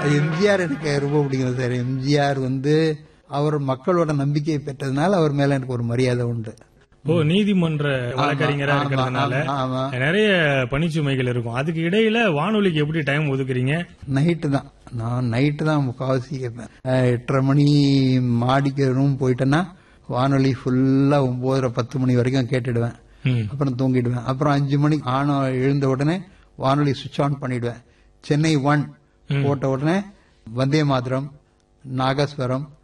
எம்ஜிஆர் எனக்கு ரொம்ப பிடிக்கும் சார் எம்ஜிஆர் வந்து அவர் மக்களோட நம்பிக்கையை பெற்றதுனால அவர் மேல எனக்கு ஒரு மரியாதை உண்டு ஓ நீதிமன்ற வழக்கறிஞரா ஆமா, இருக்கிறதுனால ஆமா, ஆமா. நிறைய பணிச்சுமைகள் இருக்கும் அதுக்கு இடையில வானொலிக்கு எப்படி டைம் ஒதுக்குறீங்க நைட்டு தான் நான் நைட்டு தான் முக்காவாசி கேட்பேன் அஹ், எட்டரை மணி மாடிக்கு ரூம் போயிட்டேன்னா வானொலி ஃபுல்லா ஒன்பதரை பத்து மணி வரைக்கும் கேட்டுடுவேன் ம். அப்புறம் தூங்கிடுவேன் அப்புறம் அஞ்சு மணிக்கு ஆன எழுந்த உடனே வானொலி சுவிட்ச் ஆன் பண்ணிடுவேன் சென்னை ஒன் போட்ட உடனே வந்தே மாதரம் நாகஸ்வரம்